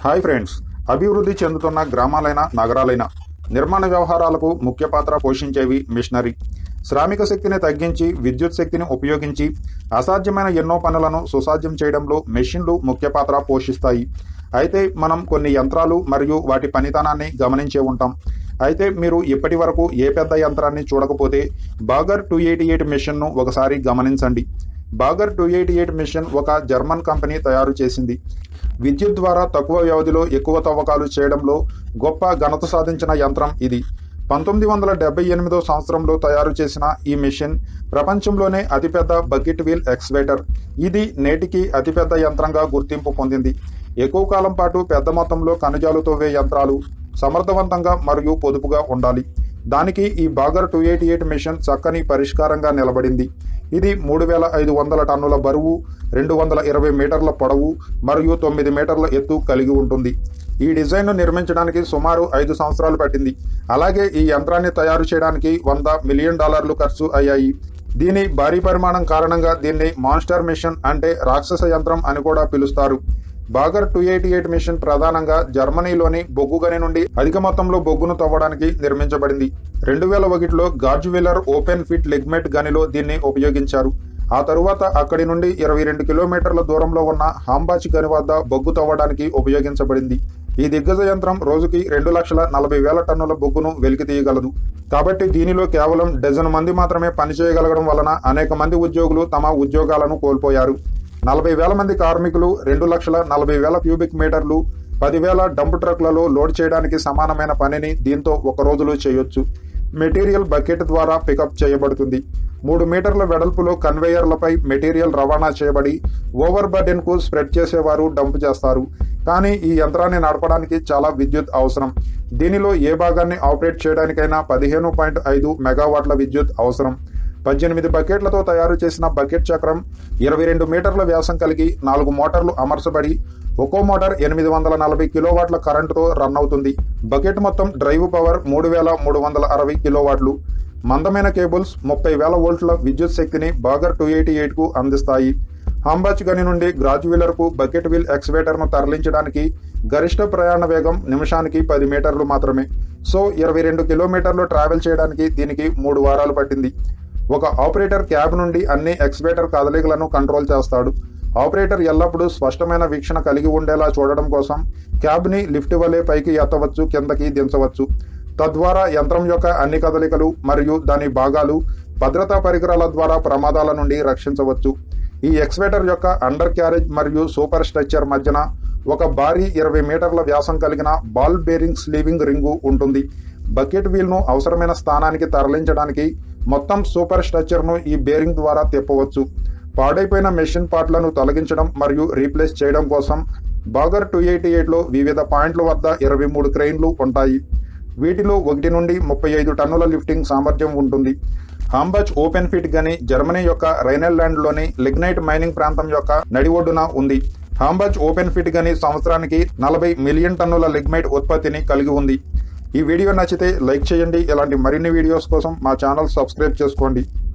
hi friends అభివృద్ధి చెందుతున్న గ్రామాలైన నగరాలైన నిర్మాణ వ్యవహారాలకు ముఖ్య పాత్ర పోషించేవి మిషనరీ శ్రామిక శక్తిని తగ్గించి విద్యుత్ శక్తిని ఉపయోగించి అసాధ్యమైన ఎన్నో పనులను సుసాధ్యం చేయడంలో మెషిన్లు ముఖ్య పాత్ర పోషిస్తాయి అయితే మనం కొన్ని యంత్రాలు మరియు వాటి పనితనాన్ని గమనించే ఉంటాం అయితే మీరు ఇప్పటి వరకు ఏ పెద్ద యంత్రాన్ని చూడకపోతే బాగర్ టూ ఎయిటీ ఎయిట్ మిషన్ను ఒకసారి గమనించండి Bagger two eighty eight machine ఒక జర్మన్ కంపెనీ తయారు చేసింది విద్యుత్ ద్వారా తక్కువ వ్యవధిలో ఎక్కువ తవ్వకాలు చేయడంలో గొప్ప ఘనత సాధించిన యంత్రం ఇది పంతొమ్మిది వందల డెబ్బై ఎనిమిదో సంవత్సరంలో తయారు చేసిన ఈ మిషన్ ప్రపంచంలోనే అతిపెద్ద బకెట్ వీల్ ఎక్స్వేటర్ ఇది నేటికి అతిపెద్ద యంత్రంగా గుర్తింపు పొందింది ఎక్కువ కాలం పాటు పెద్ద మొత్తంలో కణజాలు తవ్వే యంత్రాలు సమర్థవంతంగా మరియు పొదుపుగా ఉండాలి దానికి ఈ Bagger two eighty eight machine చక్కని పరిష్కారంగా నిలబడింది ఇది మూడు వేల ఐదు వందల టన్నుల బరువు రెండు వందల ఇరవై మీటర్ల పొడవు మరియు తొమ్మిది మీటర్ల ఎత్తు కలిగి ఉంటుంది ఈ డిజైన్ను నిర్మించడానికి సుమారు ఐదు సంవత్సరాలు పట్టింది అలాగే ఈ యంత్రాన్ని తయారు చేయడానికి వంద మిలియన్ డాలర్లు ఖర్చు అయ్యాయి దీని భారీ పరిమాణం కారణంగా దీన్ని మాన్స్టర్ మిషన్ అంటే రాక్షస యంత్రం అని కూడా పిలుస్తారు Bagger two eighty eight machine ప్రధానంగా జర్మనీలోని బొగ్గు గని నుండి అధిక మొత్తంలో బొగ్గును తవ్వడానికి నిర్మించబడింది రెండు వేల ఒకటిలో గార్జ్ వీలర్ ఓపెన్ ఫిట్ లెగ్మెట్ గనిలో దీన్ని ఉపయోగించారు ఆ తరువాత అక్కడి నుండి ఇరవై రెండు కిలోమీటర్ల దూరంలో ఉన్న హాంబాచి గని వద్ద బొగ్గు తవ్వడానికి ఉపయోగించబడింది ఈ దిగ్గజ యంత్రం రోజుకి రెండు లక్షల నలభై వేల టన్నుల బొగ్గును వెలికి తీయగలదు కాబట్టి దీనిలో కేవలం డజన్ మంది మాత్రమే పనిచేయగలగడం వలన అనేక మంది ఉద్యోగులు తమ ఉద్యోగాలను కోల్పోయారు నలభై వేల మంది కార్మికులు రెండు లక్షల నలభై వేల క్యూబిక్ మీటర్లు పదివేల డంప్ ట్రక్లలో లోడ్ చేయడానికి సమానమైన పనిని దీంతో ఒక రోజులో చేయొచ్చు మెటీరియల్ బకెట్ ద్వారా పికప్ చేయబడుతుంది మూడు మీటర్ల వెడల్పులో కన్వేయర్లపై మెటీరియల్ రవాణా చేయబడి ఓవర్ బర్డెన్ కు స్ప్రెడ్ చేసేవారు డంప్ చేస్తారు కానీ ఈ యంత్రాన్ని నడపడానికి చాలా విద్యుత్ అవసరం దీనిలో ఏ భాగాన్ని ఆపరేట్ చేయడానికైనా పదిహేను పాయింట్ ఐదు మెగావాట్ల విద్యుత్ అవసరం పద్దెనిమిది బకెట్లతో తయారు చేసిన బకెట్ చక్రం ఇరవై రెండు మీటర్ల వ్యాసం కలిగి నాలుగు మోటార్లు అమర్చబడి ఒక్కో మోటార్ ఎనిమిది వందల నలభై కిలోవాట్ల కరెంటుతో రన్ అవుతుంది బకెట్ మొత్తం డ్రైవ్ పవర్ మూడు వేల మూడు వందల అరవై కిలోవాట్లు మందమైన కేబుల్స్ ముప్పై వేల వోల్ట్ల విద్యుత్ శక్తిని బాగర్ టూ ఎయిటీ ఎయిట్కు అందిస్తాయి హాంబాచ్ గని నుండి గ్రాడ్యువీలర్కు బకెట్ వీల్ ఎక్స్వేటర్ను తరలించడానికి గరిష్ట ప్రయాణ వేగం నిమిషానికి పది మీటర్లు మాత్రమే సో ఇరవై రెండు కిలోమీటర్లు ట్రావెల్ చేయడానికి దీనికి మూడు వారాలు పట్టింది ఒక ఆపరేటర్ క్యాబ్ నుండి అన్ని ఎక్స్వేటర్ కదలికలను కంట్రోల్ చేస్తాడు ఆపరేటర్ ఎల్లప్పుడూ స్పష్టమైన వీక్షణ కలిగి ఉండేలా చూడడం కోసం క్యాబ్ని లిఫ్ట్ వలె పైకి ఎత్తవచ్చు కిందకి దించవచ్చు తద్వారా యంత్రం యొక్క అన్ని కదలికలు మరియు దాని భాగాలు భద్రతా పరికరాల ద్వారా ప్రమాదాల నుండి రక్షించవచ్చు ఈ ఎక్స్వేటర్ యొక్క అండర్ క్యారేజ్ మరియు సూపర్ స్ట్రక్చర్ మధ్యన ఒక భారీ ఇరవై మీటర్ల వ్యాసం కలిగిన బాల్ బేరింగ్ స్లీవింగ్ రింగు ఉంటుంది బకెట్ వీల్ను అవసరమైన స్థానానికి తరలించడానికి మొత్తం సూపర్ స్ట్రక్చర్ను ఈ బేరింగ్ ద్వారా తిప్పవచ్చు పాడైపోయిన మెషిన్ పార్ట్లను తొలగించడం మరియు రీప్లేస్ చేయడం కోసం బాగర్ టూ ఎయిటీ ఎయిట్లో వివిధ పాయింట్ల వద్ద ఇరవై మూడు క్రెయిన్లు ఉంటాయి వీటిలో ఒకటి నుండి ముప్పై ఐదు టన్నుల లిఫ్టింగ్ సామర్థ్యం ఉంటుంది హాంబచ్ ఓపెన్ ఫిట్ గని జర్మనీ యొక్క రైనెల్లాండ్లోని లిగ్నైట్ మైనింగ్ ప్రాంతం యొక్క నడి ఒడ్డున ఉంది హాంబచ్ ఓపెన్ ఫిట్ గని సంవత్సరానికి నలభై మిలియన్ టన్నుల లిగ్మైట్ ఉత్పత్తిని కలిగి ఉంది ఈ వీడియో నచ్చితే లైక్ చేయండి ఇలాంటి మరిన్ని వీడియోస్ కోసం మా ఛానల్ సబ్స్క్రైబ్ చేసుకోండి